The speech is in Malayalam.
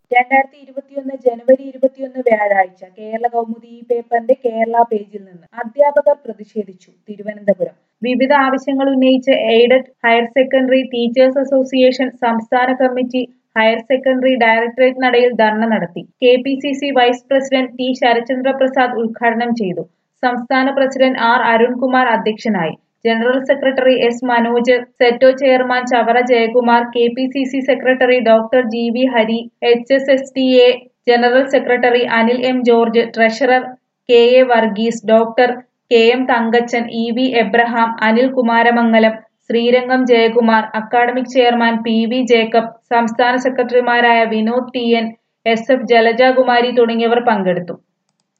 രണ്ടായിരത്തി ഇരുപത്തിയൊന്ന് ജനുവരി ഇരുപത്തിയൊന്ന് വ്യാഴാഴ്ച കേരള കൗമുദി ഈ പേപ്പറിന്റെ കേരള പേജിൽ നിന്ന് അധ്യാപകർ പ്രതിഷേധിച്ചു തിരുവനന്തപുരം വിവിധ ആവശ്യങ്ങൾ ഉന്നയിച്ച് aided higher secondary teachers association സംസ്ഥാന കമ്മിറ്റി ഹയർ സെക്കൻഡറി ഡയറക്ടറേറ്റ് നടയിൽ ധർണ നടത്തി K P C C vice president T Sarachandra Prasad ഉദ്ഘാടനം ചെയ്തു സംസ്ഥാന പ്രസിഡന്റ് ആർ അരുൺകുമാർ അധ്യക്ഷനായി general secretary S Manoj SETO chairman Chavara Jayakumar K P C C secretary doctor G V Hari H S S T A general secretary Anil M George treasurer K A Varghese doctor K M Thankachan E V Abraham Anil Kumaramangalam Sreerangam Jayakumar academic chairman P V Jacob സംസ്ഥാന സെക്രട്ടറിമാരായ Vinod T N S F Jalajakumari തുടങ്ങിയവർ പങ്കെടുത്തു